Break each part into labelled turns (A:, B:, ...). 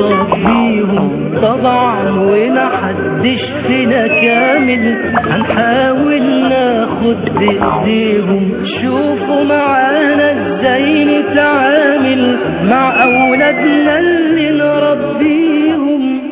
A: بيهم طبعا ومحدش فينا كامل هنحاول ناخد بايديهم شوفوا معانا ازاي نتعامل مع اولادنا اللي نربيهم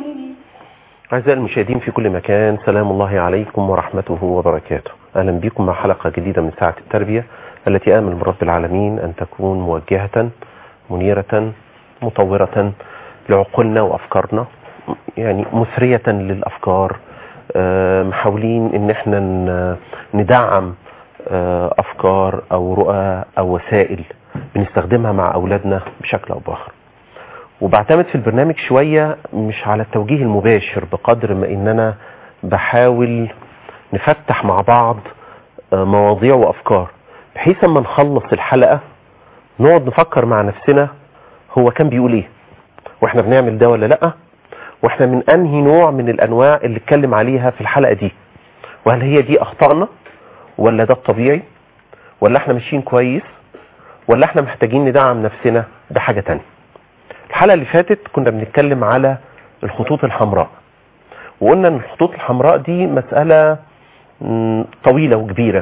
B: أعزائي المشاهدين في كل مكان سلام الله عليكم ورحمته وبركاته أهلا بكم مع حلقة جديدة من ساعة التربية التي آمل من رب العالمين أن تكون موجهة منيرة مطورة لعقولنا وأفكارنا يعني مثرية للأفكار آه، محاولين ان احنا ن- ندعم آه، أفكار أو رؤى أو وسائل بنستخدمها مع أولادنا بشكل أو بآخر وبعتمد في البرنامج شوية مش على التوجيه المباشر بقدر ما اننا بحاول نفتح مع بعض آه، مواضيع وافكار بحيث اما نخلص الحلقة نقعد نفكر مع نفسنا هو كان بيقول ايه واحنا بنعمل ده ولا لا واحنا من انهي نوع من الانواع اللي اتكلم عليها في الحلقة دي وهل هي دي اخطائنا ولا ده الطبيعي ولا احنا ماشيين كويس ولا احنا محتاجين ندعم نفسنا بحاجة تانية الحلقة اللي فاتت كنا بنتكلم على الخطوط الحمراء وقلنا ان الخطوط الحمراء دي مسألة مم، طويلة وكبيرة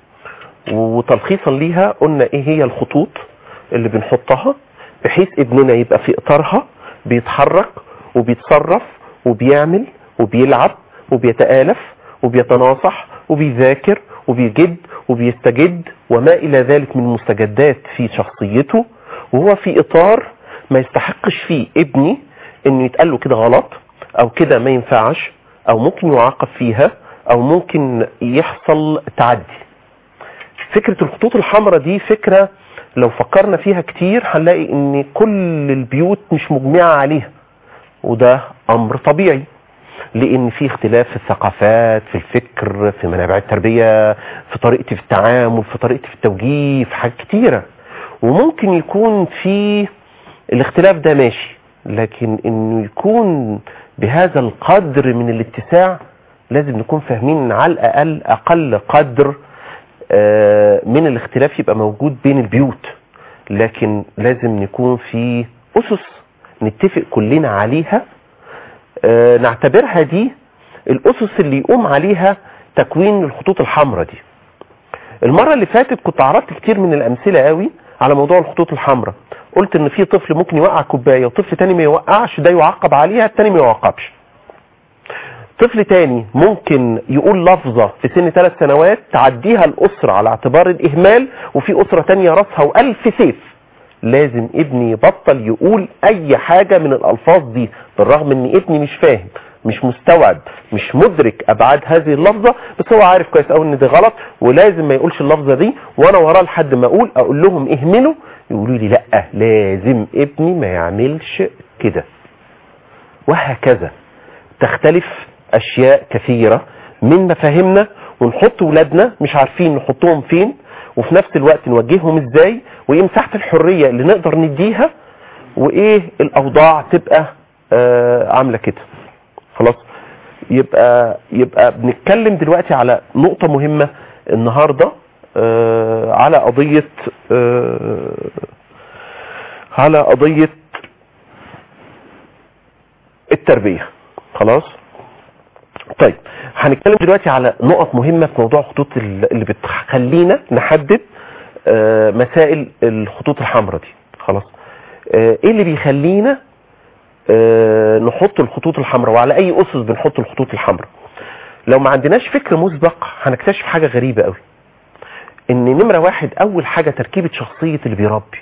B: وتلخيصا ليها قلنا ايه هي الخطوط اللي بنحطها بحيث ابننا يبقى في اطارها بيتحرك وبيتصرف وبيعمل وبيلعب وبيتآلف وبيتناصح وبيذاكر وبيجد وبيستجد وما الى ذلك من مستجدات في شخصيته وهو في اطار ما يستحقش فيه ابني انه يتقال له كده غلط او كده ما ينفعش او ممكن يعاقب فيها او ممكن يحصل تعدي فكرة الخطوط الحمراء دي فكرة لو فكرنا فيها كتير هنلاقي ان كل البيوت مش مجمعة عليها وده امر طبيعي لان في اختلاف في الثقافات في الفكر في منابع التربية في طريقتي في التعامل في طريقتي في التوجيه في حاجات كتيرة وممكن يكون في الاختلاف ده ماشي لكن انه يكون بهذا القدر من الاتساع لازم نكون فاهمين ان على الاقل اقل قدر آه، من الاختلاف يبقى موجود بين البيوت لكن لازم نكون في اسس نتفق كلنا عليها آه، نعتبرها دي الاسس اللي يقوم عليها تكوين الخطوط الحمراء دي المرة اللي فاتت كنت عرضت كتير من الامثلة قوي على موضوع الخطوط الحمراء قلت ان في طفل ممكن يوقع كوباية وطفل تاني ما يوقعش ده يعاقب عليها التاني ما يعاقبش طفل تاني ممكن يقول لفظة في سن ثلاث سنوات تعديها الأسرة على اعتبار الإهمال وفي أسرة تانية راسها وألف سيف لازم ابني يبطل يقول أي حاجة من الألفاظ دي بالرغم ان ابني مش فاهم مش مستوعب مش مدرك أبعاد هذه اللفظة بس هو عارف كويس قوي ان دي غلط ولازم ما يقولش اللفظة دي وأنا وراه لحد ما أقول أقول لهم اهملوا يقولوا لي لأ لازم ابني ما يعملش كده وهكذا تختلف اشياء كثيرة من مفاهيمنا ونحط ولادنا مش عارفين نحطهم فين وفي نفس الوقت نوجههم ازاي وايه مساحة الحرية اللي نقدر نديها وايه الاوضاع تبقى آه عاملة كده خلاص يبقى يبقى بنتكلم دلوقتي على نقطة مهمة النهاردة آه على قضية آه على قضية التربية خلاص طيب هنتكلم دلوقتي على نقط مهمة في موضوع الخطوط اللي بتخلينا نحدد آه، مسائل الخطوط الحمراء دي خلاص آه، ايه اللي بيخلينا آه، نحط الخطوط الحمراء وعلى اي اسس بنحط الخطوط الحمراء لو ما عندناش فكر مسبق هنكتشف حاجة غريبة قوي ان نمرة واحد اول حاجة تركيبة شخصية اللي بيربي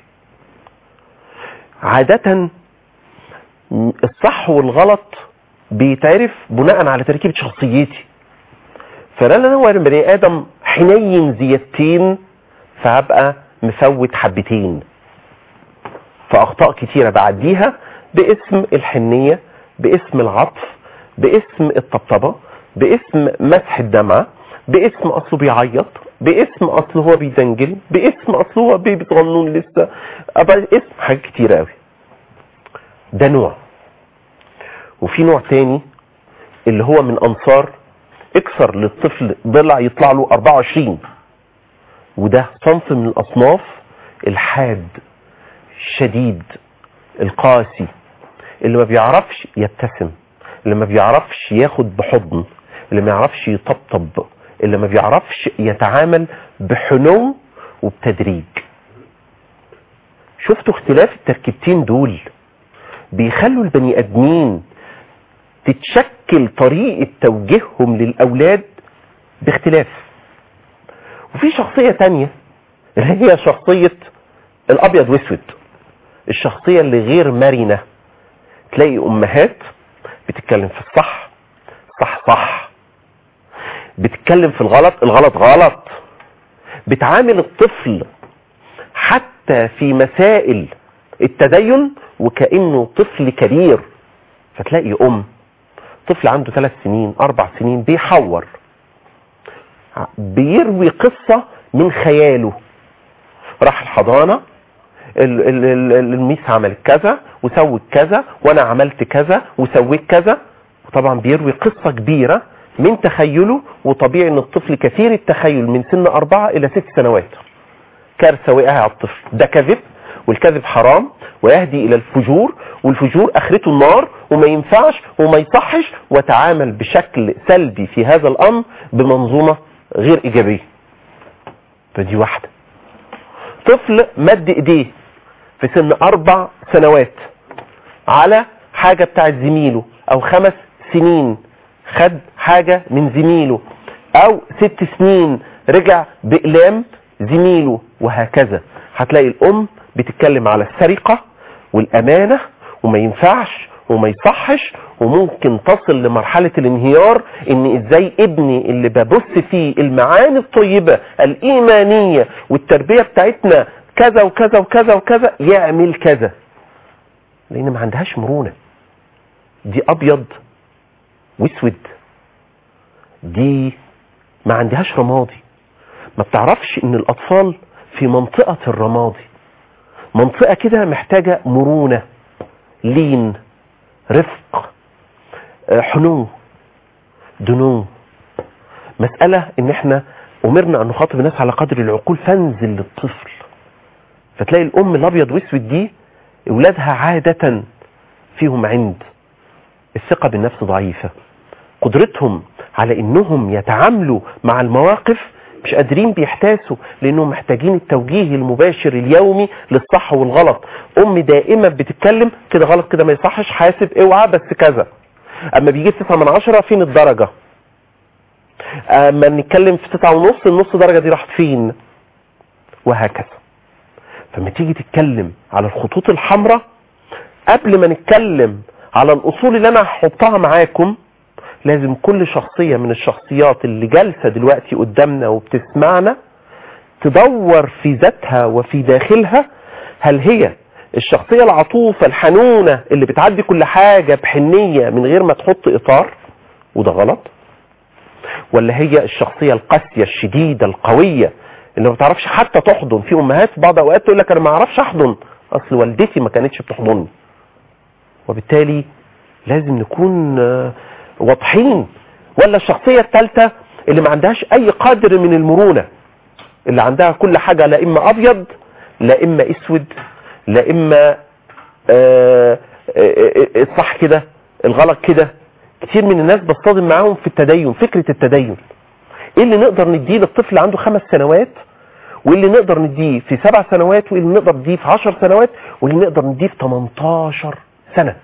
B: عادة م- الصح والغلط بيتعرف بناء على تركيبة شخصيتي فانا لو انا بني ادم حنين زيادتين فهبقى مفوت حبتين فاخطاء كتيرة بعديها باسم الحنية باسم العطف باسم الطبطبة باسم مسح الدمعة باسم اصله بيعيط باسم اصله هو بيدنجل باسم اصله هو بيبي صغنون لسه أبقى اسم حاجات كتيرة قوي ده نوع وفي نوع تاني اللي هو من انصار اكسر للطفل ضلع يطلع له 24 وده صنف من الاصناف الحاد الشديد القاسي اللي ما بيعرفش يبتسم اللي ما بيعرفش ياخد بحضن اللي ما يعرفش يطبطب اللي ما بيعرفش يتعامل بحنو وبتدريج شفتوا اختلاف التركيبتين دول بيخلوا البني ادمين تتشكل طريقة توجيههم للأولاد باختلاف وفي شخصية تانية اللي هي شخصية الأبيض واسود الشخصية اللي غير مرنة تلاقي أمهات بتتكلم في الصح صح صح بتتكلم في الغلط الغلط غلط بتعامل الطفل حتى في مسائل التدين وكأنه طفل كبير فتلاقي أم طفل عنده ثلاث سنين أربع سنين بيحور بيروي قصة من خياله راح الحضانة ال- ال- ال- الميس عملت كذا وسوت كذا وانا عملت كذا وسويت كذا وطبعا بيروي قصة كبيرة من تخيله وطبيعي ان الطفل كثير التخيل من سن اربعة الى ست سنوات كارثة وقع على الطفل ده كذب والكذب حرام ويهدي الى الفجور والفجور اخرته النار وما ينفعش وما يصحش وتعامل بشكل سلبي في هذا الامر بمنظومة غير ايجابية فدي واحدة طفل مد ايديه في سن اربع سنوات على حاجة بتاعت زميله او خمس سنين خد حاجة من زميله او ست سنين رجع بإقلام زميله وهكذا هتلاقي الام بتتكلم على السرقة والامانة وما ينفعش وما يصحش وممكن تصل لمرحلة الانهيار ان ازاي ابني اللي ببث فيه المعاني الطيبة الايمانية والتربية بتاعتنا كذا وكذا وكذا وكذا يعمل كذا لان ما عندهاش مرونة دي ابيض واسود دي ما عندهاش رمادي ما بتعرفش ان الاطفال في منطقة الرمادي منطقة كده محتاجة مرونة لين رفق آه، حنو دنو مسألة ان احنا امرنا ان نخاطب الناس على قدر العقول فانزل للطفل فتلاقي الام الابيض واسود دي اولادها عادة فيهم عند الثقة بالنفس ضعيفة قدرتهم على انهم يتعاملوا مع المواقف مش قادرين بيحتاسوا لانهم محتاجين التوجيه المباشر اليومي للصح والغلط ام دائما بتتكلم كده غلط كده ما يصحش حاسب اوعى بس كذا اما بيجي تسعة من عشرة فين الدرجة اما نتكلم في تسعة ونص النص درجة دي راحت فين وهكذا فما تيجي تتكلم على الخطوط الحمراء قبل ما نتكلم على الاصول اللي انا هحطها معاكم لازم كل شخصية من الشخصيات اللي جالسة دلوقتي قدامنا وبتسمعنا تدور في ذاتها وفي داخلها هل هي الشخصية العطوفة الحنونة اللي بتعدي كل حاجة بحنية من غير ما تحط إطار وده غلط ولا هي الشخصية القاسية الشديدة القوية اللي ما بتعرفش حتى تحضن في أمهات في بعض أوقات تقول لك أنا ما أعرفش أحضن أصل والدتي ما كانتش بتحضني وبالتالي لازم نكون آه، واضحين ولا الشخصية الثالثة اللي ما عندهاش اي قدر من المرونة اللي عندها كل حاجة لا اما ابيض لا اما اسود لا اما آه، آه، آه، الصح كده الغلط كده كتير من الناس بصطدم معاهم في التدين فكرة التدين ايه اللي نقدر نديه للطفل عنده خمس سنوات واللي نقدر نديه في سبع سنوات واللي نقدر نديه في عشر سنوات واللي نقدر نديه في 18 سنة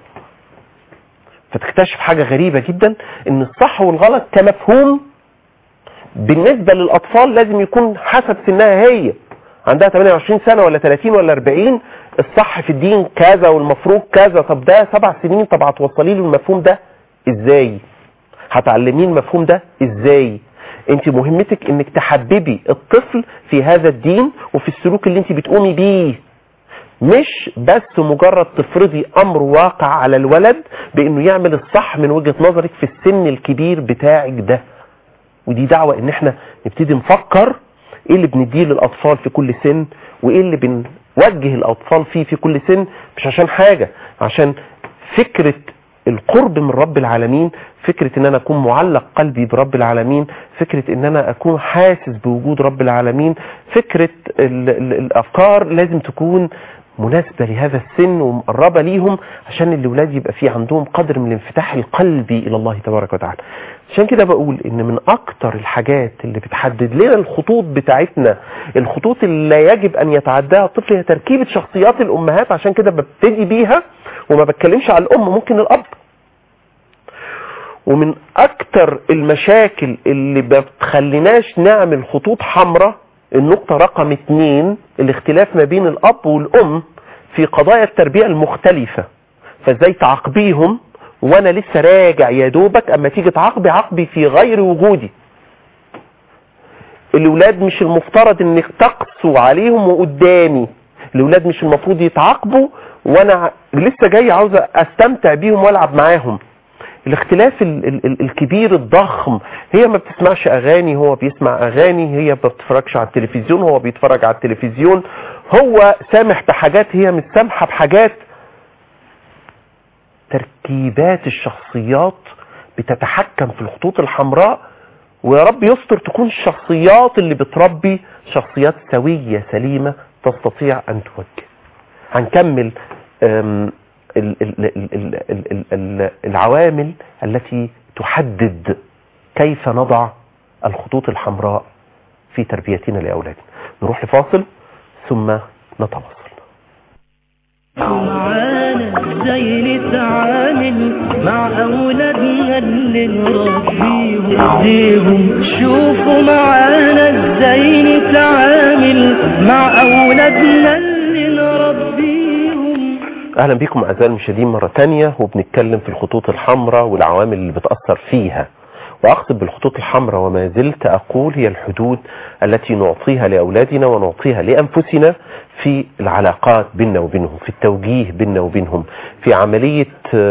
B: فتكتشف حاجة غريبة جدا ان الصح والغلط كمفهوم بالنسبة للأطفال لازم يكون حسب سنها هي عندها 28 سنة ولا 30 ولا 40 الصح في الدين كذا والمفروض كذا طب ده سبع سنين طب هتوصلي له المفهوم ده ازاي هتعلميه المفهوم ده ازاي انت مهمتك انك تحببي الطفل في هذا الدين وفي السلوك اللي انت بتقومي بيه مش بس مجرد تفرضي امر واقع على الولد بانه يعمل الصح من وجهة نظرك في السن الكبير بتاعك ده ودي دعوة ان احنا نبتدي نفكر ايه اللي بنديه للاطفال في كل سن وايه اللي بنوجه الاطفال فيه في كل سن مش عشان حاجة عشان فكرة القرب من رب العالمين فكرة ان انا اكون معلق قلبي برب العالمين فكرة ان انا اكون حاسس بوجود رب العالمين فكرة ال ال الافكار لازم تكون مناسبة لهذا السن ومقربة ليهم عشان الأولاد يبقى في عندهم قدر من الانفتاح القلبي إلى الله تبارك وتعالى عشان كده بقول إن من أكتر الحاجات اللي بتحدد لنا الخطوط بتاعتنا الخطوط اللي لا يجب أن يتعداها الطفل هي تركيبة شخصيات الأمهات عشان كده ببتدي بيها وما بتكلمش على الأم ممكن الأب ومن أكتر المشاكل اللي ما بتخليناش نعمل خطوط حمراء النقطة رقم اتنين الاختلاف ما بين الأب والأم في قضايا التربية المختلفة فازاي تعاقبيهم وانا لسه راجع يا دوبك اما تيجي تعاقبي عاقبي في غير وجودي الاولاد مش المفترض انك تقسو عليهم وقدامي الاولاد مش المفروض يتعاقبوا وانا لسه جاي عاوز استمتع بيهم والعب معاهم الاختلاف ال ال ال الكبير الضخم هي ما بتسمعش اغاني هو بيسمع اغاني هي ما بتتفرجش على التلفزيون هو بيتفرج على التلفزيون هو سامح بحاجات هي مش سامحه بحاجات تركيبات الشخصيات بتتحكم في الخطوط الحمراء ويا رب يستر تكون الشخصيات اللي بتربي شخصيات سوية سليمة تستطيع أن توجه هنكمل ال ال ال ال ال ال العوامل التي تحدد كيف نضع الخطوط الحمراء في تربيتنا لأولادنا نروح لفاصل ثم نتواصل
A: معانا ازاي نتعامل مع اولادنا اللي نربيهم ديهم شوفوا معانا ازاي نتعامل مع اولادنا اللي نربيهم
B: اهلا بكم اعزائي المشاهدين مره تانية وبنتكلم في الخطوط الحمراء والعوامل اللي بتاثر فيها واقصد بالخطوط الحمراء وما زلت اقول هي الحدود التي نعطيها لاولادنا ونعطيها لانفسنا في العلاقات بيننا وبينهم في التوجيه بيننا وبينهم في عمليه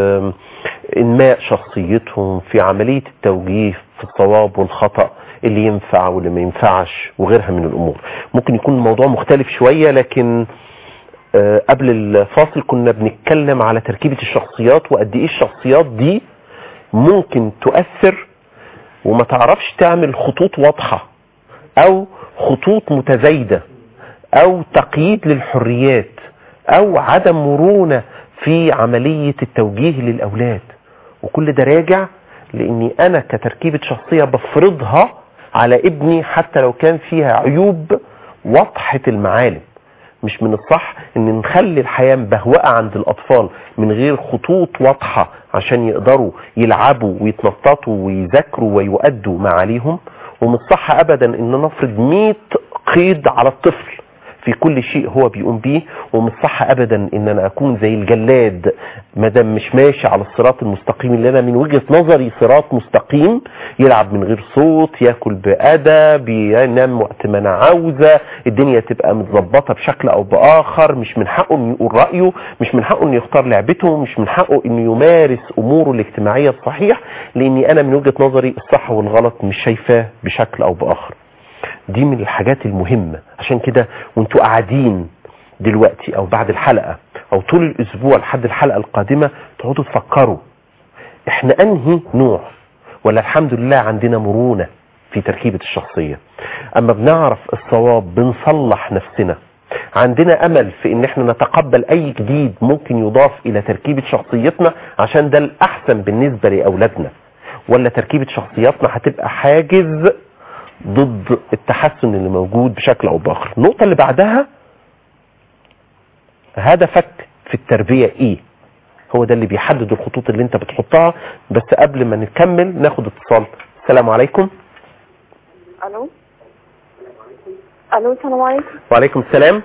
B: انماء شخصيتهم في عمليه التوجيه في الصواب والخطا اللي ينفع واللي ما ينفعش وغيرها من الامور ممكن يكون الموضوع مختلف شويه لكن قبل الفاصل كنا بنتكلم على تركيبه الشخصيات وقد ايه الشخصيات دي ممكن تؤثر وما تعرفش تعمل خطوط واضحة او خطوط متزايدة او تقييد للحريات او عدم مرونة في عملية التوجيه للاولاد وكل ده راجع لاني انا كتركيبة شخصية بفرضها على ابني حتى لو كان فيها عيوب واضحة المعالم مش من الصح ان نخلي الحياة مبهوأة عند الاطفال من غير خطوط واضحة عشان يقدروا يلعبوا ويتنططوا ويذاكروا ويؤدوا معاليهم ومش صح ابدا ان نفرض 100 قيد على الطفل في كل شيء هو بيقوم بيه ومش صح ابدا ان انا اكون زي الجلاد ما دام مش ماشي على الصراط المستقيم اللي انا من وجهه نظري صراط مستقيم يلعب من غير صوت ياكل بادب ينام وقت ما انا عاوزه الدنيا تبقى متظبطه بشكل او باخر مش من حقه انه يقول رايه مش من حقه انه يختار لعبته مش من حقه انه يمارس اموره الاجتماعيه الصحيح لاني انا من وجهه نظري الصح والغلط مش شايفاه بشكل او باخر دي من الحاجات المهمة عشان كده وانتوا قاعدين دلوقتي او بعد الحلقة او طول الاسبوع لحد الحلقة القادمة تقعدوا تفكروا احنا انهي نوع ولا الحمد لله عندنا مرونة في تركيبة الشخصية اما بنعرف الصواب بنصلح نفسنا عندنا امل في ان احنا نتقبل اي جديد ممكن يضاف الى تركيبة شخصيتنا عشان ده الاحسن بالنسبة لاولادنا ولا تركيبة شخصياتنا هتبقى حاجز ضد التحسن اللي موجود بشكل او باخر النقطة اللي بعدها هدفك في التربية ايه هو ده اللي بيحدد الخطوط اللي انت بتحطها بس قبل ما نكمل ناخد اتصال السلام عليكم
C: الو الو السلام عليكم
B: وعليكم السلام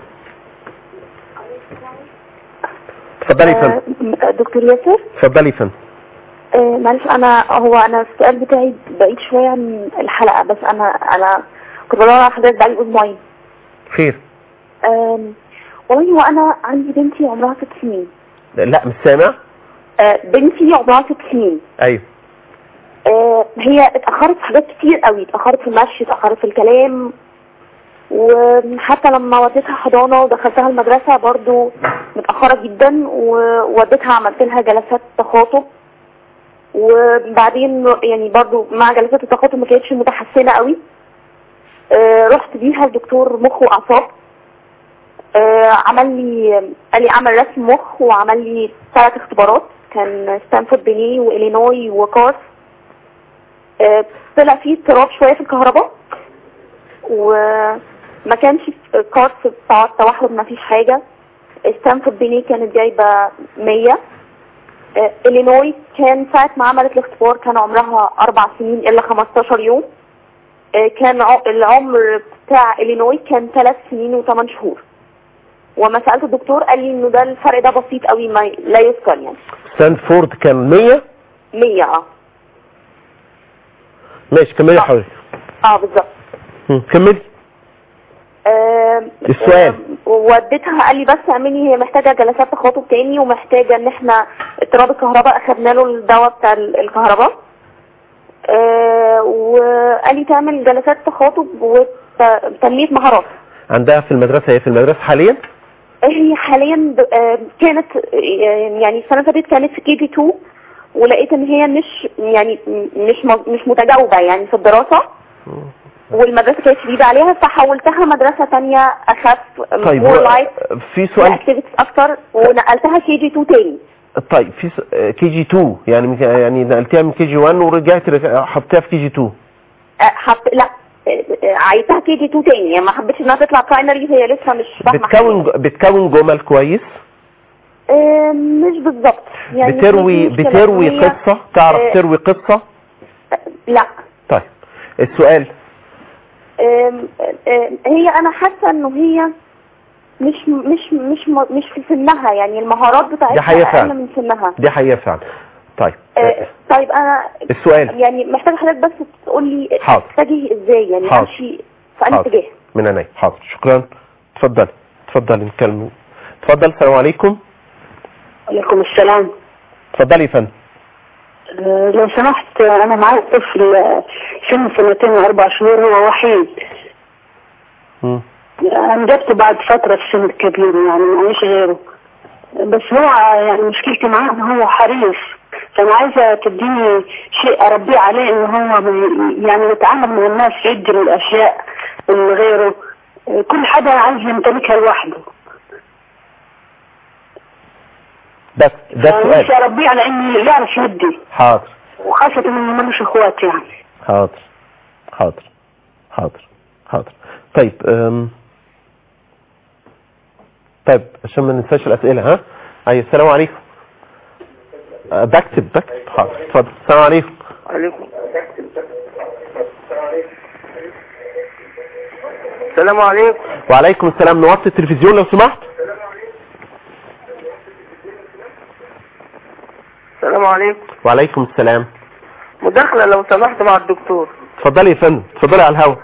B: اتفضلي يا فندم
C: آه، دكتور ياسر
B: اتفضلي يا فندم
C: آه، معلش انا هو انا السؤال بتاعي بعيد شويه عن الحلقه بس انا انا كنت بدور على حضرتك بقالي اسبوعين
B: خير
C: آم، والله هو انا عندي بنتي عمرها ست سنين
B: لا مش سامع
C: آه، بنتي عمرها ست سنين
B: ايوه
C: آه، هي اتأخرت في حاجات كتير قوي اتأخرت في المشي اتأخرت في الكلام وحتى لما وديتها حضانة ودخلتها المدرسة برضو متأخرة جدا ووديتها عملت لها جلسات تخاطب وبعدين يعني برضو مع جلسات التخاطب ما كانتش متحسنة قوي آه، رحت بيها لدكتور مخ وأعصاب آه، عمل لي قال لي اعمل رسم مخ وعمل لي ثلاث اختبارات كان ستانفورد بيني والينوي وكارس آه، طلع فيه اضطراب شويه في الكهرباء وما كانش في كارس بتاع التوحد ما فيش حاجه ستانفورد بيني كانت جايبه 100 آه، الينوي كان ساعه ما عملت الاختبار كان عمرها اربع سنين الا 15 يوم آه، كان ع- العمر بتاع الينوي كان ثلاث سنين وثمان شهور وما سالت الدكتور قال لي انه ده الفرق ده بسيط قوي ما لا يذكر يعني
B: ستانفورد كان 100
C: 100 اه
B: ماشي كملي يا
C: آه.
B: حضرتك
C: اه بالظبط
B: مم، كملي
C: آم،
B: السؤال.
C: آم، وديتها قال لي بس اعملي هي محتاجه جلسات تخاطب تاني ومحتاجه ان احنا اضطراب الكهرباء اخدنا له الدواء بتاع ال- الكهرباء آه، وقال لي تعمل جلسات تخاطب وتنميه مهارات
B: عندها في المدرسة هي في المدرسة حاليا
C: هي حاليا ب- آه، كانت آه، يعني السنه اللي فاتت كانت في كي جي 2 ولقيت ان هي مش يعني مش م- مش متجاوبه يعني في الدراسه والمدرسه كانت شديده عليها فحولتها مدرسه تانية اخف
B: طيب
C: مور
B: هو
C: لايت
B: في سؤال
C: اكتيفيتيز اكتر ونقلتها كي جي 2 تاني
B: طيب في كي جي 2 يعني من- يعني نقلتيها من كي جي 1 ورجعت رج- حطيتها في كي جي 2
C: آه، حط لا آه، آه، عايزاها كي جي 2 تاني يعني ما حبيتش انها تطلع برايمري هي لسه مش فاهمه
B: بتكون بتكون جمل كويس
C: آه، مش بالظبط يعني
B: بتروي
C: مش مشكلة.
B: بتروي
C: هي-
B: قصة تعرف
C: آه،
B: تروي قصة
C: لا
B: طيب السؤال
C: آم، آم، هي انا حاسه انه هي مش مش مش مش في سنها يعني المهارات
B: دي
C: بتاعتها
B: حقيقة فعلا.
C: اقل من سنها
B: دي حقيقة فعلا طيب
C: آه، طيب انا
B: السؤال
C: يعني محتاجه حضرتك بس تقول لي
B: حاضر.
C: اتجه ازاي يعني
B: حاضر.
C: امشي في انهي
B: حاضر.
C: اتجاه
B: من عينيا حاضر شكرا اتفضلي اتفضلي نتكلم اتفضل السلام عليكم
D: عليكم السلام
B: اتفضلي يا فندم
D: آه، لو سمحت آه، انا معايا طفل آه، سنه سنتين واربع شهور هو وحيد
B: مم.
D: آه، انجبته بعد فتره في سن كبير يعني معيش غيره بس هو آه، يعني مشكلتي معاه ان هو حريص فانا عايزه تديني شيء اربيه عليه ان هو بي- يعني يتعامل مع الناس يدي الاشياء لغيره آه، كل حاجه عايز يمتلكها لوحده
B: ده ده
D: فنفسي
B: السؤال
D: اربيه على انه يعرف يدي
B: حاضر
D: وخاصه انه ملوش اخوات يعني
B: حاضر حاضر حاضر حاضر طيب أم... طيب عشان ما ننساش الأسئلة ها أيوة السلام عليكم أه، بكتب بكتب حاضر اتفضل السلام عليكم
E: عليكم السلام عليكم
B: وعليكم السلام نوطي التلفزيون لو سمحت
E: السلام عليكم
B: وعليكم السلام
E: مداخلة لو سمحت مع الدكتور
B: اتفضلي يا فندم اتفضلي على الهوا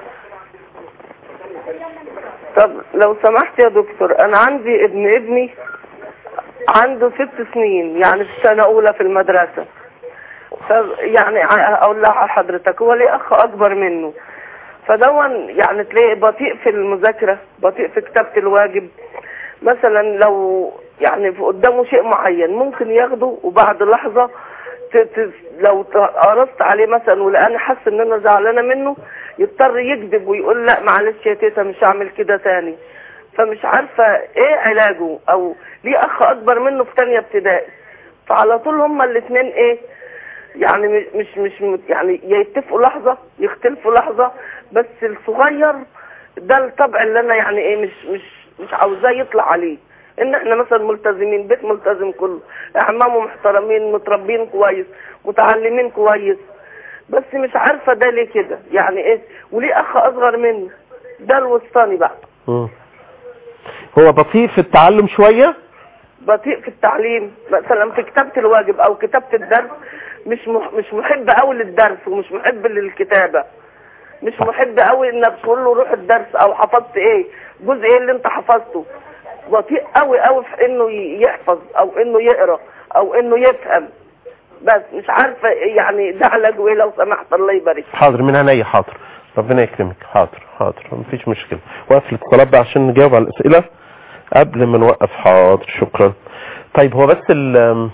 E: طب لو سمحت يا دكتور انا عندي ابن ابني عنده ست سنين يعني في سنة اولى في المدرسة طب يعني ع- اقول لها حضرتك هو ليه اخ اكبر منه فدون يعني تلاقي بطيء في المذاكرة بطيء في كتابة الواجب مثلا لو يعني في قدامه شيء معين ممكن ياخده وبعد لحظة ت- ت- لو ت- قرصت عليه مثلا ولقاني حاسس ان انا زعلانه منه يضطر يكذب ويقول لا معلش يا تيتا مش هعمل كده تاني فمش عارفه ايه علاجه او ليه اخ اكبر منه في تانية ابتدائي فعلى طول هما الاثنين ايه يعني مش مش مش مت- يعني يا يتفقوا لحظه يختلفوا لحظه بس الصغير ده الطبع اللي انا يعني ايه مش مش مش عاوزاه يطلع عليه ان احنا مثلا ملتزمين بيت ملتزم كله اعمامه محترمين متربين كويس متعلمين كويس بس مش عارفه ده ليه كده يعني ايه وليه اخ اصغر منه ده الوسطاني بقى
B: مم. هو بطيء في التعلم شوية
E: بطيء في التعليم مثلا في كتابة الواجب او كتابة الدرس مش مح مش محب قوي للدرس ومش محب للكتابة مش محب قوي انك تقول له روح الدرس او حفظت ايه جزء ايه اللي انت حفظته بطيء قوي قوي في انه ي- يحفظ او انه يقرا او انه يفهم بس مش عارفة يعني ده علاجه ايه لو سمحت الله يبارك
B: حاضر من عينيا حاضر ربنا يكرمك حاضر حاضر مفيش مشكلة وقف الاتصالات بقى عشان نجاوب على الأسئلة قبل ما نوقف حاضر شكرا طيب هو بس ال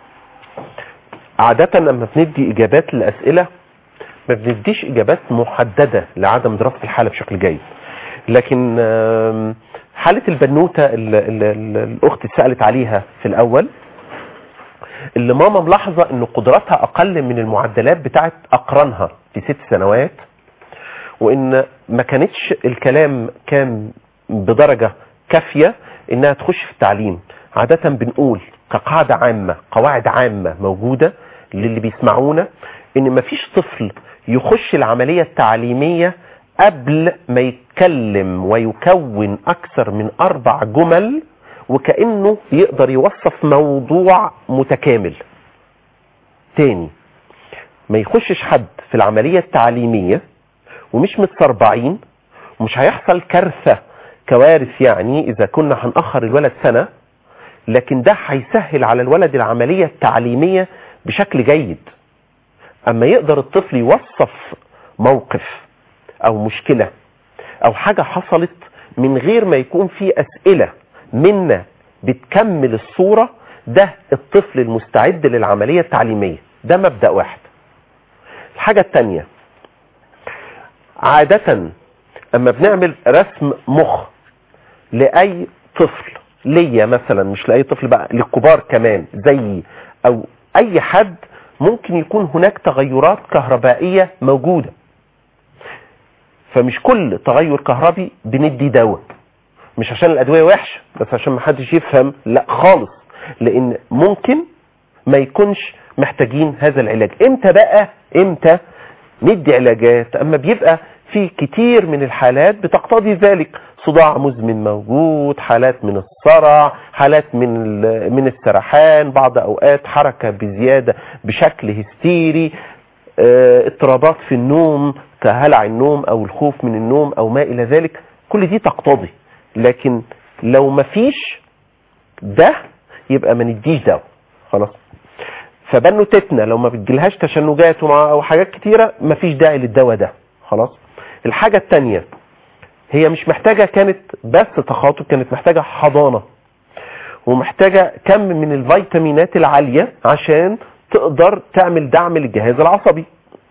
B: عادة لما بندي إجابات للأسئلة ما بنديش إجابات محددة لعدم دراسة الحالة بشكل جيد لكن آم، حالة البنوتة اللي اللي- اللي الأخت سألت عليها في الأول اللي ماما ملاحظة ان قدراتها اقل من المعدلات بتاعت اقرانها في ست سنوات وان ما كانتش الكلام كان بدرجة كافية انها تخش في التعليم عادة بنقول كقاعدة عامة قواعد عامة موجودة للي بيسمعونا ان مفيش طفل يخش العملية التعليمية قبل ما يتكلم ويكون اكثر من اربع جمل وكأنه يقدر يوصف موضوع متكامل تاني ما يخشش حد في العملية التعليمية ومش متسربعين ومش هيحصل كارثة كوارث يعني اذا كنا هنأخر الولد سنة لكن ده هيسهل على الولد العملية التعليمية بشكل جيد اما يقدر الطفل يوصف موقف او مشكلة او حاجة حصلت من غير ما يكون في اسئلة منا بتكمل الصورة ده الطفل المستعد للعملية التعليمية ده مبدأ واحد الحاجة التانية عادة اما بنعمل رسم مخ لأي طفل ليا مثلا مش لأي طفل بقى للكبار كمان زيي او اي حد ممكن يكون هناك تغيرات كهربائية موجودة فمش كل تغير كهربي بندي دواء مش عشان الادويه وحشه بس عشان ما حدش يفهم لا خالص لان ممكن ما يكونش محتاجين هذا العلاج امتى بقى امتى ندي علاجات اما بيبقى في كتير من الحالات بتقتضي ذلك صداع مزمن موجود حالات من الصرع حالات من ال- من السرحان بعض اوقات حركه بزياده بشكل هستيري آه، اضطرابات في النوم كهلع النوم او الخوف من النوم او ما الى ذلك كل دي تقتضي لكن لو مفيش ده يبقى ما نديش دواء خلاص فبنوتتنا لو ما بتجيلهاش تشنجات ومع او حاجات كتيره مفيش داعي للدواء ده خلاص الحاجه الثانيه هي مش محتاجه كانت بس تخاطب كانت محتاجه حضانه ومحتاجه كم من الفيتامينات العاليه عشان تقدر تعمل دعم للجهاز العصبي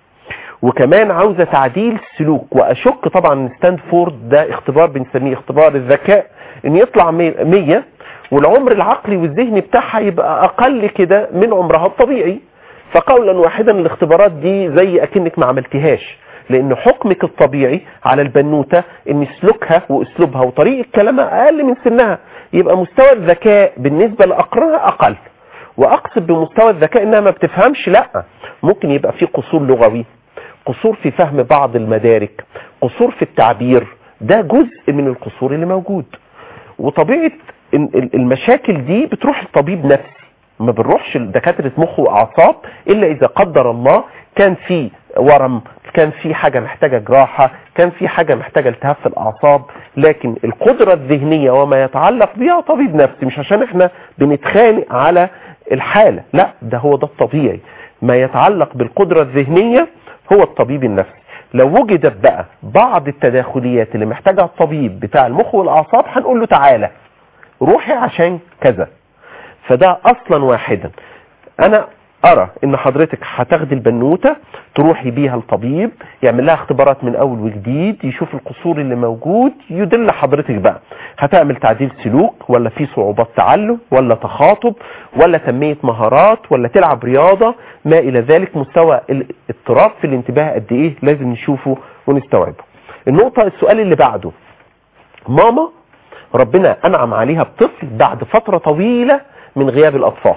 B: وكمان عاوزه تعديل سلوك واشك طبعا ان ستانفورد ده اختبار بنسميه اختبار الذكاء ان يطلع 100 والعمر العقلي والذهني بتاعها يبقى اقل كده من عمرها الطبيعي فقولا واحدا الاختبارات دي زي اكنك ما عملتهاش لان حكمك الطبيعي على البنوته ان سلوكها واسلوبها وطريقه كلامها اقل من سنها يبقى مستوى الذكاء بالنسبه لاقرانها اقل واقصد بمستوى الذكاء انها ما بتفهمش لا ممكن يبقى في قصور لغوي قصور في فهم بعض المدارك قصور في التعبير ده جزء من القصور اللي موجود وطبيعة ال- ال- المشاكل دي بتروح لطبيب نفسي ما بنروحش لدكاترة مخ وأعصاب إلا إذا قدر الله كان في ورم كان في حاجة محتاجة جراحة كان في حاجة محتاجة التهاب في الأعصاب لكن القدرة الذهنية وما يتعلق بها طبيب نفسي مش عشان احنا بنتخانق على الحالة لا ده هو ده الطبيعي ما يتعلق بالقدرة الذهنية هو الطبيب النفسي لو وجدت بقى بعض التداخليات اللي محتاجها الطبيب بتاع المخ والأعصاب هنقول له تعالى روحي عشان كذا فده اصلا واحدا انا ارى ان حضرتك هتاخدي البنوته تروحي بيها الطبيب يعمل لها اختبارات من اول وجديد يشوف القصور اللي موجود يدل حضرتك بقى هتعمل تعديل سلوك ولا في صعوبات تعلم ولا تخاطب ولا تنميه مهارات ولا تلعب رياضه ما الى ذلك مستوى الاضطراب في الانتباه قد ايه لازم نشوفه ونستوعبه النقطه السؤال اللي بعده ماما ربنا انعم عليها بطفل بعد فتره طويله من غياب الاطفال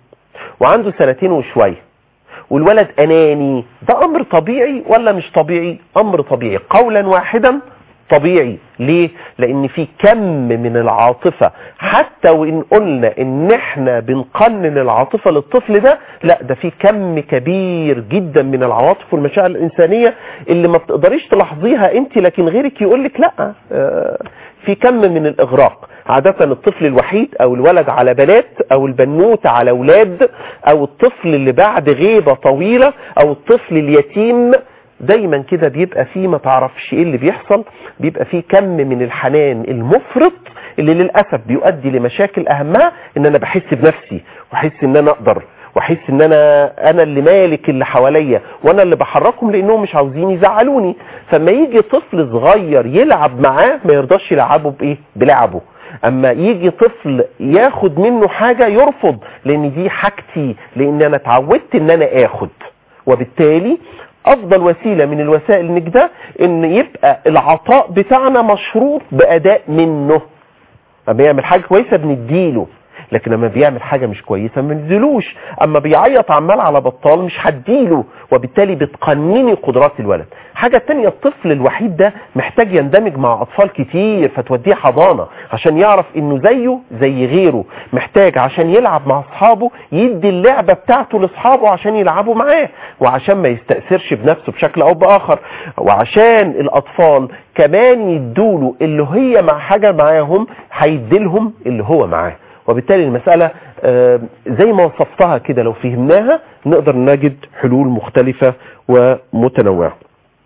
B: وعنده سنتين وشويه والولد اناني ده امر طبيعي ولا مش طبيعي امر طبيعي قولا واحدا طبيعي ليه لان في كم من العاطفة حتى وان قلنا ان احنا بنقنن العاطفة للطفل ده لا ده في كم كبير جدا من العواطف والمشاعر الانسانية اللي ما بتقدريش تلاحظيها انت لكن غيرك يقولك لا آه، في كم من الاغراق عادة الطفل الوحيد او الولد على بنات او البنوت على اولاد او الطفل اللي بعد غيبة طويلة او الطفل اليتيم دايما كده بيبقى فيه ما تعرفش ايه اللي بيحصل بيبقى فيه كم من الحنان المفرط اللي للأسف بيؤدي لمشاكل اهمها ان انا بحس بنفسي واحس ان انا اقدر واحس ان انا انا اللي مالك اللي حواليا وانا اللي بحركهم لانهم مش عاوزين يزعلوني فما يجي طفل صغير يلعب معاه ما يرضاش يلعبه بايه بلعبه اما يجي طفل ياخد منه حاجة يرفض لان دي حاجتي لان انا اتعودت ان انا اخد وبالتالي افضل وسيلة من الوسائل انك ده ان يبقى العطاء بتاعنا مشروط باداء منه اما يعمل حاجة كويسة بنديله لكن لما بيعمل حاجة مش كويسة ما بنديلوش اما بيعيط عمال على بطال مش هديله وبالتالي بتقنني قدرات الولد حاجة تانية الطفل الوحيد ده محتاج يندمج مع اطفال كتير فتوديه حضانة عشان يعرف انه زيه زي غيره محتاج عشان يلعب مع اصحابه يدي اللعبة بتاعته لاصحابه عشان يلعبوا معاه وعشان ما يستأثرش بنفسه بشكل او باخر وعشان الاطفال كمان يدوله اللي هي مع حاجة معاهم هيديلهم اللي هو معاه وبالتالي المسألة آه، زي ما وصفتها كده لو فهمناها نقدر نجد حلول مختلفة ومتنوعة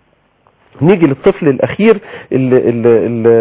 B: نيجي للطفل الأخير اللي, اللي, اللي,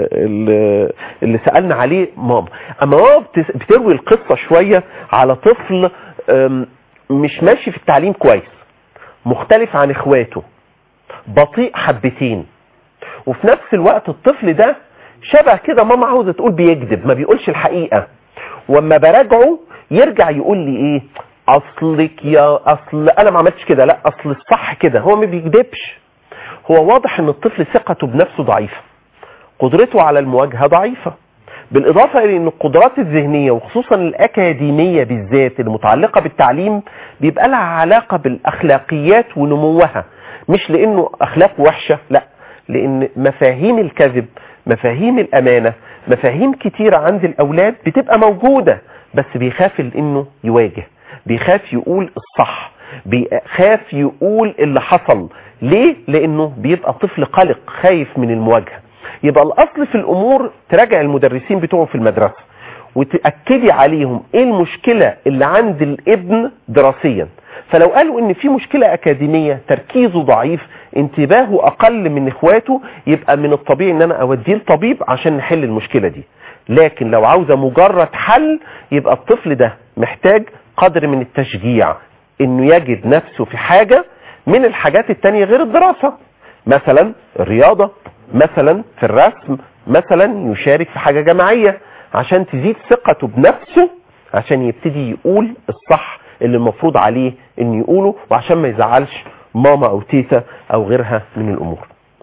B: اللي, اللي سألنا عليه ماما أما ماما بتس- بتروي القصة شوية على طفل آم، مش ماشي في التعليم كويس مختلف عن اخواته بطيء حبتين وفي نفس الوقت الطفل ده شبه كده ماما عاوزة تقول بيكذب ما بيقولش الحقيقة واما براجعه يرجع يقول لي ايه اصلك يا اصل انا ما عملتش كده لا اصل الصح كده هو ما بيكذبش هو واضح ان الطفل ثقته بنفسه ضعيفة قدرته على المواجهة ضعيفة بالإضافة إلى أن القدرات الذهنية وخصوصا الأكاديمية بالذات المتعلقة بالتعليم بيبقى لها علاقة بالأخلاقيات ونموها مش لأنه أخلاقه وحشة لا لأن مفاهيم الكذب مفاهيم الأمانة مفاهيم كتيرة عند الأولاد بتبقى موجودة بس بيخاف إنه يواجه بيخاف يقول الصح بيخاف يقول اللي حصل ليه؟ لأنه بيبقى طفل قلق خايف من المواجهة يبقى الأصل في الأمور تراجع المدرسين بتوعه في المدرسة وتأكدي عليهم ايه المشكلة اللي عند الابن دراسيا فلو قالوا ان في مشكلة اكاديمية تركيزه ضعيف انتباهه اقل من اخواته يبقى من الطبيعي ان انا اوديه لطبيب عشان نحل المشكلة دي لكن لو عاوزة مجرد حل يبقى الطفل ده محتاج قدر من التشجيع انه يجد نفسه في حاجة من الحاجات التانية غير الدراسة مثلا الرياضة مثلا في الرسم مثلا يشارك في حاجة جماعية عشان تزيد ثقته بنفسه عشان يبتدي يقول الصح اللي المفروض عليه انه يقوله وعشان ما يزعلش ماما او تيتا او غيرها من الامور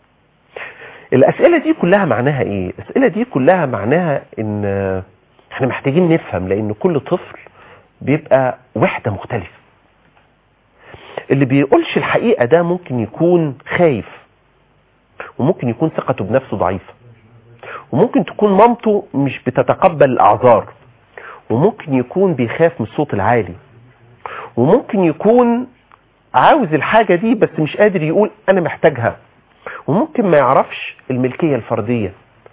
B: الاسئلة دي كلها معناها ايه الاسئلة دي كلها معناها ان احنا محتاجين نفهم لان كل طفل بيبقى وحدة مختلفة اللي بيقولش الحقيقة ده ممكن يكون خايف وممكن يكون ثقته بنفسه ضعيفة وممكن تكون مامته مش بتتقبل الاعذار وممكن يكون بيخاف من الصوت العالي وممكن يكون عاوز الحاجة دي بس مش قادر يقول انا محتاجها وممكن ما يعرفش الملكية الفردية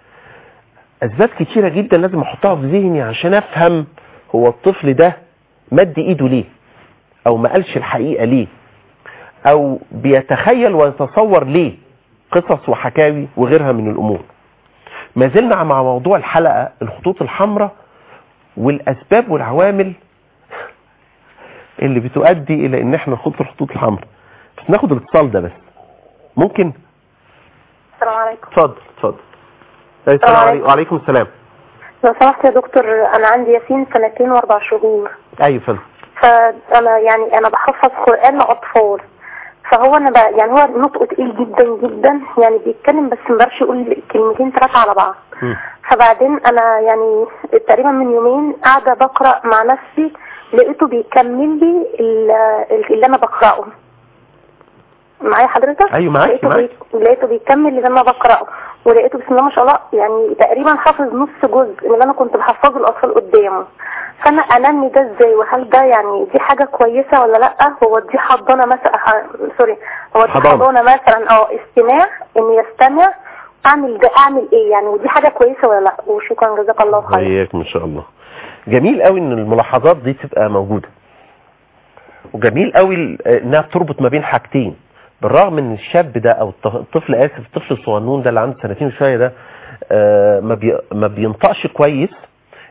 B: اسباب كتيرة جدا لازم احطها في ذهني عشان افهم هو الطفل ده مد ايده ليه او ما قالش الحقيقة ليه او بيتخيل ويتصور ليه قصص وحكاوي وغيرها من الامور ما زلنا مع موضوع الحلقة الخطوط الحمراء والاسباب والعوامل اللي بتؤدي الى ان احنا نخط الخطوط الحمراء بس ناخد الاتصال ده بس ممكن
C: السلام عليكم
B: اتفضل اتفضل السلام عليكم وعليكم السلام
C: لو سمحت يا دكتور انا عندي ياسين سنتين واربع شهور
B: ايوه فندم
C: فانا يعني انا بحفظ قران لاطفال فهو انا بقى يعني هو نطقه تقيل جدا جدا يعني بيتكلم بس ما بيعرفش يقول كلمتين ثلاثه على بعض
B: مم.
C: فبعدين انا يعني تقريبا من يومين قاعده بقرا مع نفسي لقيته بيكمل لي ال- اللي انا بقراه معايا حضرتك
B: أيوة معاكي،
C: لقيته
B: معاكي.
C: بي... لقيته بيكمل اللي انا بقراه ولقيته بسم الله ما شاء الله يعني تقريبا حافظ نص جزء من اللي انا كنت بحفظه الاطفال قدامه فانا انمي ده ازاي وهل ده يعني دي حاجه كويسه ولا لا هو دي حضانه مثلا ح- سوري هو دي
B: حضانة.
C: حضانه مثلا اه استماع ان يستمع اعمل ده اعمل ايه يعني ودي حاجه كويسه ولا لا وشكرا جزاك الله خير
B: اياك ان شاء الله جميل قوي ان الملاحظات دي تبقى موجودة وجميل قوي ال- انها بتربط ما بين حاجتين بالرغم ان الشاب ده او الط- الطفل اسف الطفل الصغنون ده اللي عنده سنتين وشويه ده آه، ما بي ما بينطقش كويس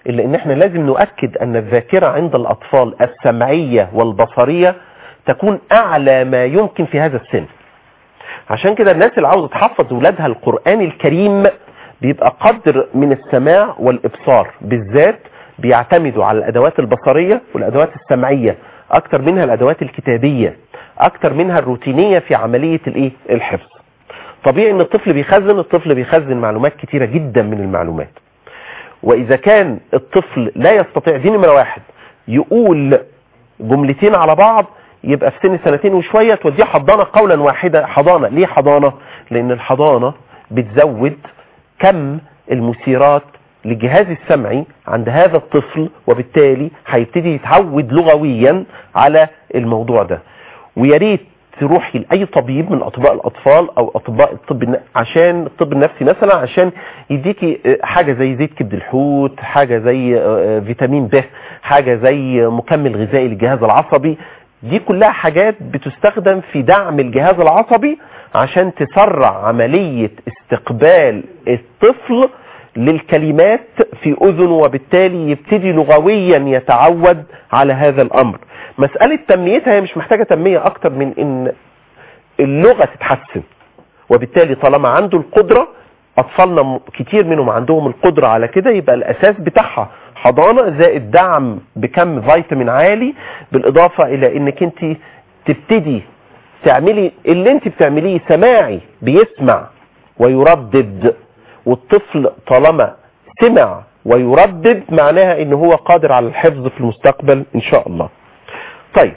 B: إلا إن إحنا لازم نؤكد أن الذاكرة عند الأطفال السمعية والبصرية تكون أعلى ما يمكن في هذا السن عشان كده الناس اللي عاوزة تحفظ ولادها القرآن الكريم بيبقى قدر من السماع والإبصار بالذات بيعتمدوا على الأدوات البصرية والأدوات السمعية أكتر منها الأدوات الكتابية أكتر منها الروتينية في عملية الإيه؟ الحفظ طبيعي ان الطفل بيخزن الطفل بيخزن معلومات كتيرة جدا من المعلومات واذا كان الطفل لا يستطيع دي نمرة واحد يقول جملتين على بعض يبقى في سن سنتين وشوية توديه حضانة قولا واحدة حضانة ليه حضانة لان الحضانة بتزود كم المثيرات للجهاز السمعي عند هذا الطفل وبالتالي هيبتدي يتعود لغويا على الموضوع ده ويا ريت تروحي لاي طبيب من اطباء الاطفال او اطباء الطب الن- عشان الطب النفسي مثلا عشان يديكي آه، حاجه زي زيت كبد الحوت حاجه زي آه، فيتامين ب حاجه زي مكمل غذائي للجهاز العصبي دي كلها حاجات بتستخدم في دعم الجهاز العصبي عشان تسرع عمليه استقبال الطفل للكلمات في اذنه وبالتالي يبتدي لغويا يتعود على هذا الامر مسألة تنميتها هي مش محتاجة تنمية اكتر من ان اللغة تتحسن وبالتالي طالما عنده القدرة اطفالنا م- كتير منهم عندهم القدرة على كده يبقى الاساس بتاعها حضانة زائد دعم بكم فيتامين عالي بالاضافة الى انك انت تبتدي تعملي اللي انت بتعمليه سماعي بيسمع ويردد والطفل طالما سمع ويردد معناها ان هو قادر على الحفظ في المستقبل ان شاء الله طيب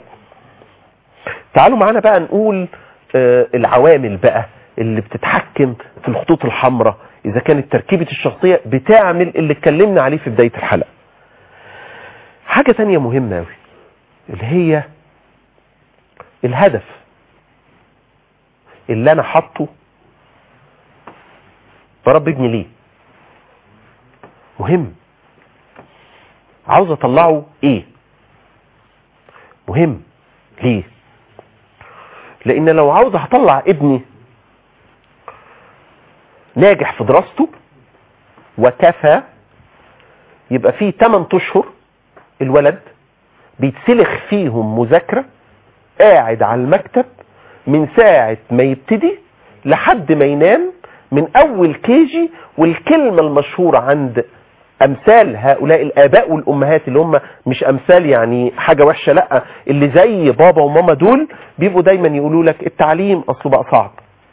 B: تعالوا معانا بقى نقول آه، العوامل بقى اللي بتتحكم في الخطوط الحمراء اذا كانت تركيبة الشخصية بتعمل اللي اتكلمنا عليه في بداية الحلقة حاجة تانية مهمة اوي اللي هي الهدف اللي انا حاطه برب ابني ليه مهم عاوز اطلعه ايه مهم ليه لان لو عاوز هطلع ابني ناجح في دراسته وكفى يبقى فيه 8 اشهر الولد بيتسلخ فيهم مذاكرة قاعد على المكتب من ساعة ما يبتدي لحد ما ينام من اول كيجي والكلمة المشهورة عند امثال هؤلاء الاباء والامهات اللي هم مش امثال يعني حاجة وحشة لا اللي زي بابا وماما دول بيبقوا دايما يقولوا لك التعليم اصله بقى صعب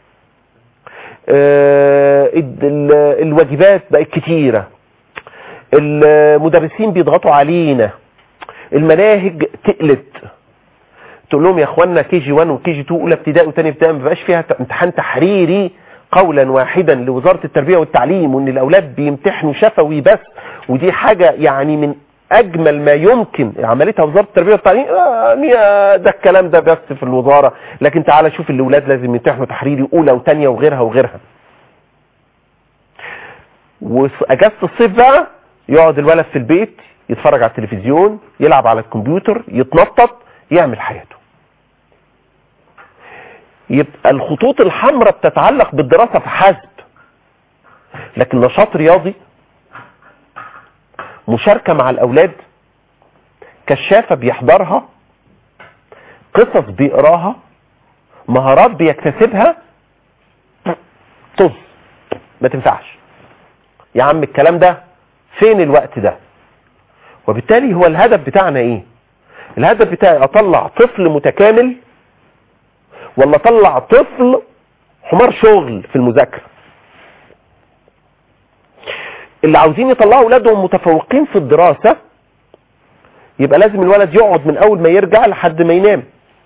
B: آه، ال- ال- الواجبات بقت كتيرة المدرسين بيضغطوا علينا المناهج تقلت تقول لهم يا اخوانا كي جي 1 وكي جي 2 اولى ابتدائي وثاني ابتدائي ما بقاش فيها ت- امتحان تحريري قولا واحدا لوزاره التربيه والتعليم وان الاولاد بيمتحنوا شفوي بس ودي حاجه يعني من اجمل ما يمكن عملتها وزاره التربيه والتعليم آه، يعني آه، ده الكلام ده بس في الوزاره لكن تعالى شوف الاولاد لازم يمتحنوا تحريري اولى وثانيه وغيرها وغيرها واجازه الصيف بقى يقعد الولد في البيت يتفرج على التلفزيون يلعب على الكمبيوتر يتنطط يعمل حياته يبقى الخطوط الحمراء بتتعلق بالدراسة فحسب لكن نشاط رياضي مشاركة مع الأولاد كشافة بيحضرها قصص بيقراها مهارات بيكتسبها طز ما تنفعش يا عم الكلام ده فين الوقت ده وبالتالي هو الهدف بتاعنا ايه الهدف بتاعي اطلع طفل متكامل ولا اطلع طفل حمار شغل في المذاكره اللي عاوزين يطلعوا اولادهم متفوقين في الدراسه يبقى لازم الولد يقعد من اول ما يرجع لحد ما ينام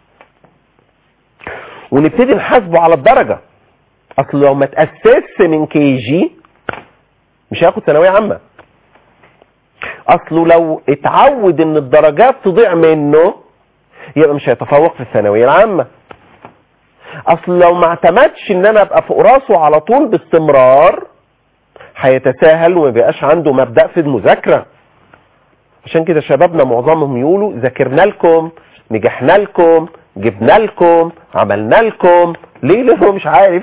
B: ونبتدي نحاسبه على الدرجه اصل لو ما تاسسش من كي جي مش هياخد ثانويه عامه اصله لو اتعود ان الدرجات تضيع منه يبقى مش هيتفوق في الثانويه العامه اصل لو ما اعتمدش ان انا ابقى فوق راسه على طول باستمرار هيتساهل وما بيبقاش عنده مبدا في المذاكره عشان كده شبابنا معظمهم يقولوا ذاكرنا لكم نجحنا لكم جبنا لكم عملنا لكم ليه لانه مش عارف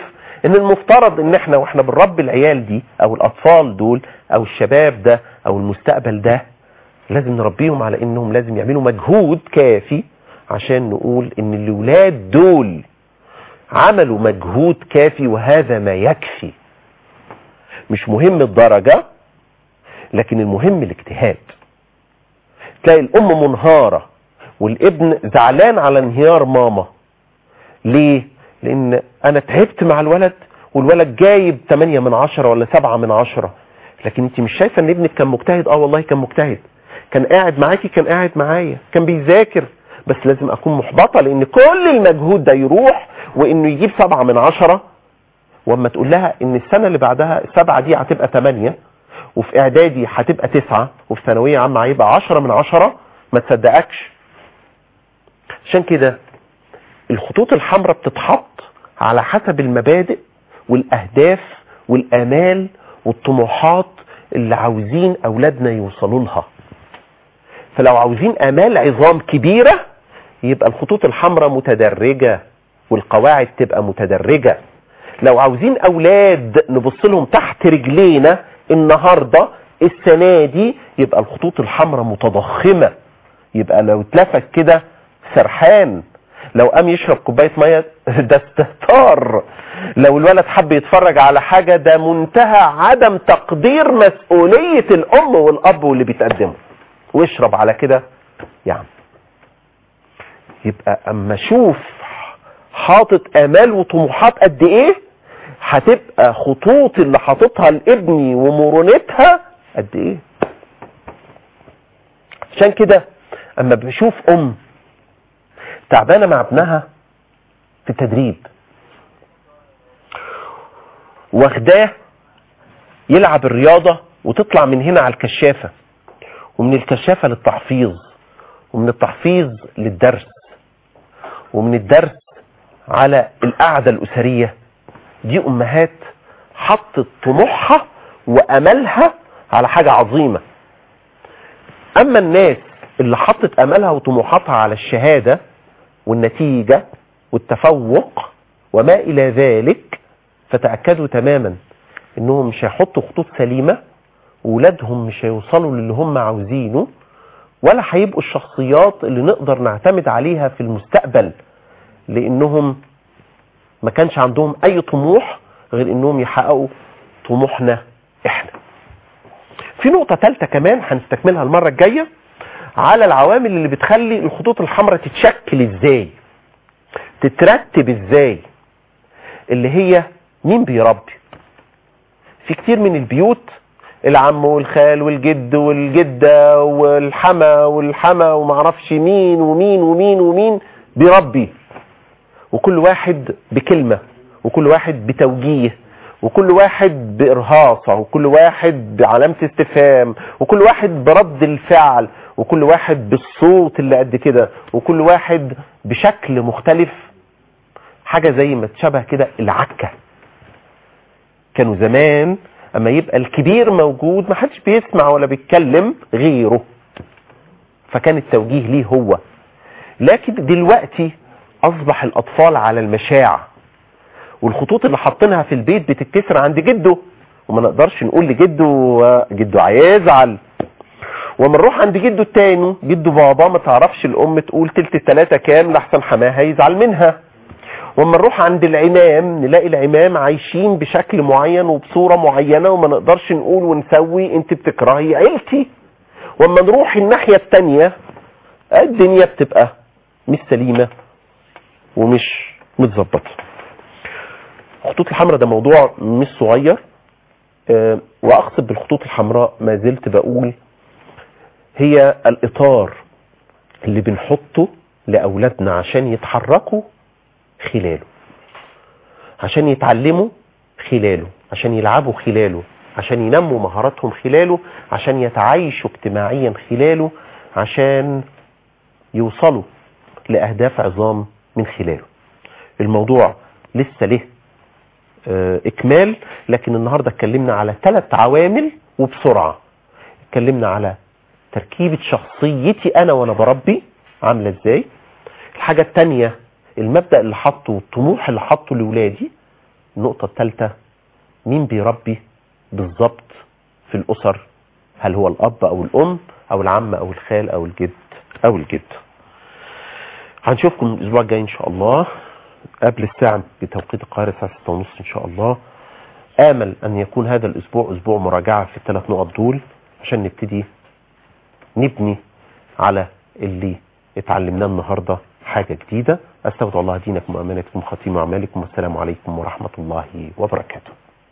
B: ان المفترض ان احنا واحنا بنربي العيال دي او الاطفال دول او الشباب ده او المستقبل ده لازم نربيهم على انهم لازم يعملوا مجهود كافي عشان نقول ان الاولاد دول عملوا مجهود كافي وهذا ما يكفي مش مهم الدرجة لكن المهم الاجتهاد تلاقي الام منهارة والابن زعلان على انهيار ماما ليه لان انا تعبت مع الولد والولد جايب 8 من 10 ولا 7 من 10 لكن انت مش شايفه ان ابنك كان مجتهد اه والله كان مجتهد كان قاعد معاكي كان قاعد معايا كان بيذاكر بس لازم اكون محبطه لان كل المجهود ده يروح وانه يجيب 7 من 10 واما تقول لها ان السنه اللي بعدها السبعه دي هتبقى 8 وفي اعدادي هتبقى 9 وفي ثانويه عامه هيبقى 10 من 10 ما تصدقكش عشان كده الخطوط الحمراء بتتحط على حسب المبادئ والاهداف والامال والطموحات اللي عاوزين اولادنا يوصلوا لها فلو عاوزين امال عظام كبيره يبقى الخطوط الحمراء متدرجه والقواعد تبقى متدرجه لو عاوزين اولاد نبص لهم تحت رجلينا النهارده السنه دي يبقى الخطوط الحمراء متضخمه يبقى لو اتلفت كده سرحان لو قام يشرب كوبايه ميه ده استهتار لو الولد حب يتفرج على حاجه ده منتهى عدم تقدير مسؤوليه الام والاب واللي بيتقدموا واشرب على كده يعني يبقى اما اشوف حاطط امال وطموحات قد ايه هتبقى خطوط اللي حاططها لابني ومرونتها قد ايه عشان كده اما بشوف ام تعبانه مع ابنها في التدريب واخداه يلعب الرياضه وتطلع من هنا على الكشافه ومن الكشافه للتحفيظ ومن التحفيظ للدرس ومن الدرس على القعده الاسريه دي امهات حطت طموحها واملها على حاجه عظيمه اما الناس اللي حطت املها وطموحاتها على الشهاده والنتيجه والتفوق وما الى ذلك فتاكدوا تماما انهم مش هيحطوا خطوط سليمه وولادهم مش هيوصلوا للي هم عاوزينه ولا هيبقوا الشخصيات اللي نقدر نعتمد عليها في المستقبل لانهم ما كانش عندهم اي طموح غير انهم يحققوا طموحنا احنا في نقطة ثالثة كمان هنستكملها المرة الجاية على العوامل اللي بتخلي الخطوط الحمراء تتشكل ازاي تترتب ازاي اللي هي مين بيربي في كتير من البيوت العم والخال والجد والجدة والحما والحما ومعرفش مين ومين ومين ومين بيربي وكل واحد بكلمة وكل واحد بتوجيه وكل واحد بإرهاصة وكل واحد بعلامة استفهام وكل واحد برد الفعل وكل واحد بالصوت اللي قد كده وكل واحد بشكل مختلف حاجة زي ما تشبه كده العكة كانوا زمان اما يبقى الكبير موجود ما حدش بيسمع ولا بيتكلم غيره فكان التوجيه ليه هو لكن دلوقتي اصبح الاطفال على المشاع والخطوط اللي حاطينها في البيت بتتكسر عند جده وما نقدرش نقول لجده جده هيزعل وما نروح عند جده التاني جده بابا ما تعرفش الام تقول تلت التلاتة كام لحسن حماه هيزعل منها وما نروح عند العمام نلاقي العمام عايشين بشكل معين وبصورة معينة وما نقدرش نقول ونسوي انت بتكرهي عيلتي وما نروح الناحية التانية الدنيا بتبقى مش سليمة ومش متظبطة الخطوط الحمراء ده موضوع مش صغير أه واقصد بالخطوط الحمراء ما زلت بقول هي الاطار اللي بنحطه لاولادنا عشان يتحركوا خلاله عشان يتعلموا خلاله عشان يلعبوا خلاله عشان ينموا مهاراتهم خلاله عشان يتعايشوا اجتماعيا خلاله عشان يوصلوا لأهداف عظام من خلاله الموضوع لسه له اه إكمال لكن النهاردة اتكلمنا على ثلاث عوامل وبسرعة اتكلمنا على تركيبة شخصيتي أنا وأنا بربي عاملة إزاي الحاجة التانية المبدأ اللي حطه والطموح اللي حطه لولادي النقطة الثالثة مين بيربي بالظبط في الأسر هل هو الأب أو الأم أو العم أو الخال أو الجد أو الجد هنشوفكم الأسبوع الجاي إن شاء الله قبل الساعة بتوقيت القاهرة الساعة 6 ونص إن شاء الله آمل أن يكون هذا الأسبوع أسبوع مراجعة في الثلاث نقط دول عشان نبتدي نبني على اللي اتعلمناه النهاردة حاجة جديدة أستودع الله دينكم وأمانتكم خاتمة أعمالكم والسلام عليكم ورحمة الله وبركاته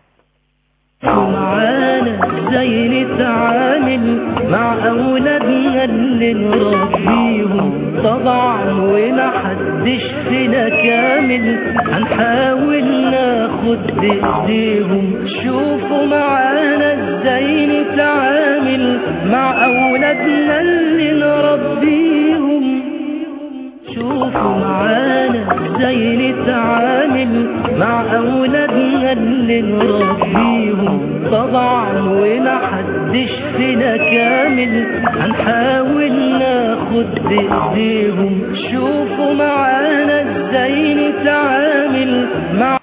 A: معانا ازاي نتعامل مع اولادنا اللي نربيهم طبعا ومحدش فينا كامل هنحاول ناخد بايديهم شوفوا معانا ازاي نتعامل مع اولادنا اللي نربيهم شوفوا معانا ازاي نتعامل مع اولادنا اللي نربيهم طبعا ومحدش فينا كامل هنحاول ناخد بايديهم شوفوا معانا ازاي نتعامل مع